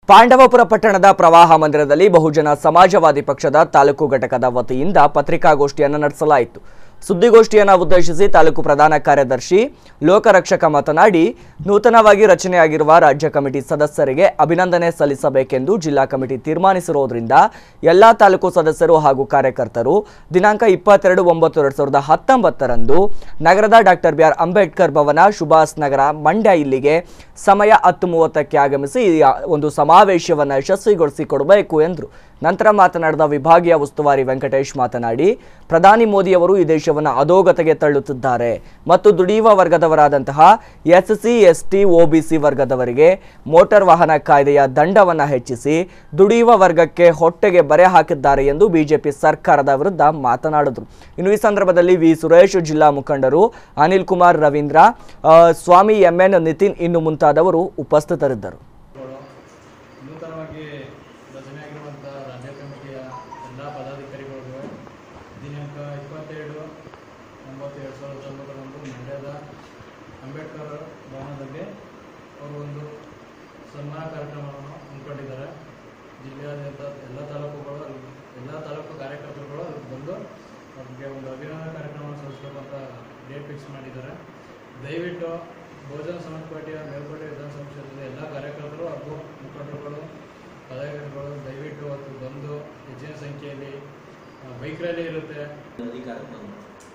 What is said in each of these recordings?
ಪಾಂಡವಪುರ ಪಟ್ಟಣದ ಪ್ರವಾಹ ಮಂದಿರದಲ್ಲಿ ಬಹುಜನ ಸಮಾಜವಾದಿ ಪಕ್ಷದ ತಾಲೂಕು ಘಟಕದ ವತಿಯಿಂದ ಪತ್ರಿಕಾಗೋಷ್ಠಿಯನ್ನು ನಡೆಸಲಾಯಿತು ಸುದ್ದಿಗೋಷ್ಠಿಯನ್ನು ಉದ್ದೇಶಿಸಿ ತಾಲೂಕು ಪ್ರಧಾನ ಕಾರ್ಯದರ್ಶಿ ಲೋಕರಕ್ಷಕ ಮಾತನಾಡಿ ನೂತನವಾಗಿ ರಚನೆಯಾಗಿರುವ ರಾಜ್ಯ ಕಮಿಟಿ ಸದಸ್ಯರಿಗೆ ಅಭಿನಂದನೆ ಸಲ್ಲಿಸಬೇಕೆಂದು ಜಿಲ್ಲಾ ಕಮಿಟಿ ತೀರ್ಮಾನಿಸಿರುವುದರಿಂದ ಎಲ್ಲಾ ತಾಲೂಕು ಸದಸ್ಯರು ಹಾಗೂ ಕಾರ್ಯಕರ್ತರು ದಿನಾಂಕ ಇಪ್ಪತ್ತೆರಡು ಒಂಬತ್ತು ಎರಡ್ ಸಾವಿರದ ಹತ್ತೊಂಬತ್ತರಂದು ನಗರದ ಡಾಕ್ಟರ್ ಬಿ ಆರ್ ಅಂಬೇಡ್ಕರ್ ಭವನ ಸುಭಾಷ್ ನಗರ ಮಂಡ್ಯ ಇಲ್ಲಿಗೆ ಸಮಯ ಹತ್ತು ಮೂವತ್ತಕ್ಕೆ ಆಗಮಿಸಿ ಈ ಒಂದು ಸಮಾವೇಶವನ್ನು ಯಶಸ್ವಿಗೊಳಿಸಿಕೊಡಬೇಕು ಎಂದರು ನಂತರ ಮಾತನಾಡಿದ ವಿಭಾಗೀಯ ಉಸ್ತುವಾರಿ ವೆಂಕಟೇಶ್ ಮಾತನಾಡಿ ಪ್ರಧಾನಿ ಮೋದಿಯವರು ಈ ದೇಶವನ್ನು ಅಧೋಗತಿಗೆ ತಳ್ಳುತ್ತಿದ್ದಾರೆ ಮತ್ತು ದುಡಿಯುವ ವರ್ಗದವರಾದಂತಹ ಎಸ್ಸಿ ಎಸ್ಟಿ ಒಬಿಸಿ ವರ್ಗದವರಿಗೆ ಮೋಟಾರ್ ವಾಹನ ಕಾಯ್ದೆಯ ದಂಡವನ್ನು ಹೆಚ್ಚಿಸಿ ದುಡಿಯುವ ವರ್ಗಕ್ಕೆ ಹೊಟ್ಟೆಗೆ ಬರೆ ಹಾಕಿದ್ದಾರೆ ಎಂದು ಬಿಜೆಪಿ ಸರ್ಕಾರದ ವಿರುದ್ಧ ಮಾತನಾಡಿದರು ಇನ್ನು ಈ ಸಂದರ್ಭದಲ್ಲಿ ವಿ ಸುರೇಶ್ ಜಿಲ್ಲಾ ಮುಖಂಡರು ಅನಿಲ್ ಕುಮಾರ್ ರವೀಂದ್ರ ಆ, ಸ್ವಾಮಿ ಎಂಎನ್ ನಿತಿನ್ ಇನ್ನು ಮುಂತಾದವರು ಉಪಸ್ಥಿತರಿದ್ದರು ಗಳು ನೂತನವಾಗಿ ರಚನೆಯಾಗಿರುವಂಥ ರಾಜ್ಯ ಕಮಿಟಿಯ ಎಲ್ಲ ಪದಾಧಿಕಾರಿಗಳಿಗೂ ದಿನಾಂಕ ಇಪ್ಪತ್ತೆರಡು ಒಂಬತ್ತು ಎರಡು ಸಾವಿರದ ಹತ್ತೊಂಬತ್ತರಂದು ಮಂಡ್ಯದ ಅಂಬೇಡ್ಕರ್ ಭವನದಲ್ಲಿ ಅವರು ಒಂದು ಸನ್ಮಾನ ಕಾರ್ಯಕ್ರಮವನ್ನು ಹಮ್ಮಿಕೊಂಡಿದ್ದಾರೆ ಜಿಲ್ಲೆಯಾದ್ಯಂತ ಎಲ್ಲ ತಾಲೂಕುಗಳು ಎಲ್ಲ ತಾಲೂಕು ಕಾರ್ಯಕರ್ತರುಗಳು ಅದಕ್ಕೆ ಬಂದು ಅವ್ರಿಗೆ ಒಂದು ಅಭಿನಂದನಾ ಕಾರ್ಯಕ್ರಮವನ್ನು ಸಲ್ಲಿಸಬೇಕು ಅಂತ ಡೇಟ್ ಫಿಕ್ಸ್ ಮಾಡಿದ್ದಾರೆ ದಯವಿಟ್ಟು ಬಹುಜನ ಸಮಾಜ ಪಾರ್ಟಿಯ ಮೇಲ್ಕೋಟೆ ವಿಧಾನಸಭಾ ಕ್ಷೇತ್ರದ ಎಲ್ಲ ಕಾರ್ಯಕರ್ತರು ಹಾಗೂ ಮುಖಂಡರುಗಳು ಪದಾಧಿಕಾರಿಗಳು ದಯವಿಟ್ಟು ಅವತ್ತು ಬಂದು ಹೆಚ್ಚಿನ ಸಂಖ್ಯೆಯಲ್ಲಿ ಬೈಕ್ ರ್ಯಾಲಿ ಇರುತ್ತೆ ಅಧಿಕಾರಕ್ಕೆ ಬಂದರು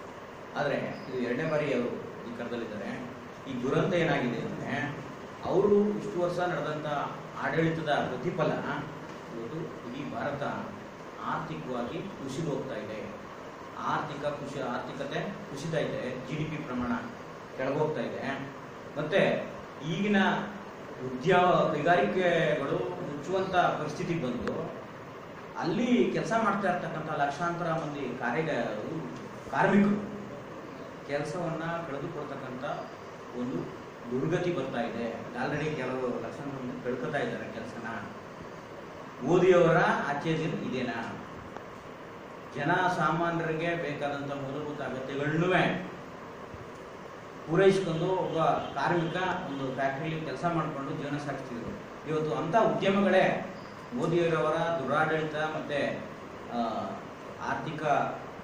ಆದರೆ ಇದು ಎರಡನೇ ಬಾರಿ ಅವರು ಅಧಿಕಾರದಲ್ಲಿದ್ದಾರೆ ಈ ದುರಂತ ಏನಾಗಿದೆ ಅಂದರೆ ಅವರು ಇಷ್ಟು ವರ್ಷ ನಡೆದಂಥ ಆಡಳಿತದ ಪ್ರತಿಫಲ ಇವತ್ತು ಇಡೀ ಭಾರತ ಆರ್ಥಿಕವಾಗಿ ಕುಸಿದು ಹೋಗ್ತಾ ಇದೆ ಆರ್ಥಿಕ ಕುಸಿ ಆರ್ಥಿಕತೆ ಕುಸಿತಾ ಇದೆ ಜಿ ಡಿ ಪಿ ಪ್ರಮಾಣ ಕೆಳಗೋಗ್ತಾ ಇದೆ ಮತ್ತೆ ಈಗಿನ ಉದ್ಯೋಗ ಕೈಗಾರಿಕೆಗಳು ಮುಚ್ಚುವಂಥ ಪರಿಸ್ಥಿತಿ ಬಂದು ಅಲ್ಲಿ ಕೆಲಸ ಮಾಡ್ತಾ ಇರ್ತಕ್ಕಂಥ ಲಕ್ಷಾಂತರ ಮಂದಿ ಕಾರ್ಯಗಾರರು ಕಾರ್ಮಿಕರು ಕೆಲಸವನ್ನ ಕಳೆದುಕೊಳ್ತಕ್ಕಂಥ ಒಂದು ದುರ್ಗತಿ ಬರ್ತಾ ಇದೆ ಆಲ್ರೆಡಿ ಕೆಲವು ಲಕ್ಷಾಂತರ ಮಂದಿ ಕಳ್ಕೊತಾ ಇದ್ದಾರೆ ಕೆಲಸನ ಮೋದಿಯವರ ಆಚೆ ದಿನ ಇದೇನಾ ಜನ ಸಾಮಾನ್ಯರಿಗೆ ಬೇಕಾದಂಥ ಮೂಲಭೂತ ಅಗತ್ಯಗಳನ್ನೂ ಪೂರೈಸ್ಕೊಂಡು ಒಬ್ಬ ಕಾರ್ಮಿಕ ಒಂದು ಫ್ಯಾಕ್ಟ್ರಿಲಿ ಕೆಲಸ ಮಾಡಿಕೊಂಡು ಜೀವನ ಸಾಗಿಸ್ತಿದ್ರು ಇವತ್ತು ಅಂಥ ಉದ್ಯಮಗಳೇ ಮೋದಿಯವರವರ ದುರಾಡಳಿತ ಮತ್ತು ಆರ್ಥಿಕ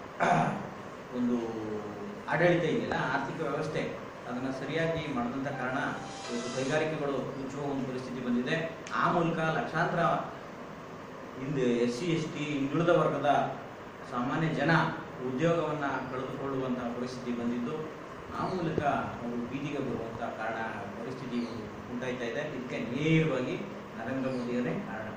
ಒಂದು ಆಡಳಿತ ಇದೆಯಲ್ಲ ಆರ್ಥಿಕ ವ್ಯವಸ್ಥೆ ಅದನ್ನು ಸರಿಯಾಗಿ ಮಾಡಿದಂಥ ಕಾರಣ ಇವತ್ತು ಕೈಗಾರಿಕೆಗಳು ಮುಚ್ಚುವ ಒಂದು ಪರಿಸ್ಥಿತಿ ಬಂದಿದೆ ಆ ಮೂಲಕ ಲಕ್ಷಾಂತರ ಹಿಂದೆ ಎಸ್ ಸಿ ಎಸ್ ಟಿ ಹಿಂದುಳಿದ ವರ್ಗದ ಸಾಮಾನ್ಯ ಜನ ಉದ್ಯೋಗವನ್ನು ಕಳೆದುಕೊಳ್ಳುವಂಥ ಪರಿಸ್ಥಿತಿ ಬಂದಿದ್ದು ಆ ಮೂಲಕ ಅವರು ಬೀದಿಗೆ ಬರುವಂಥ ಕಾರಣ ಪರಿಸ್ಥಿತಿ ಉಂಟಾಯ್ತಾ ಇದೆ ಇದಕ್ಕೆ ನೇರವಾಗಿ ನರೇಂದ್ರ ಮೋದಿಯವರೇ ಕಾರಣ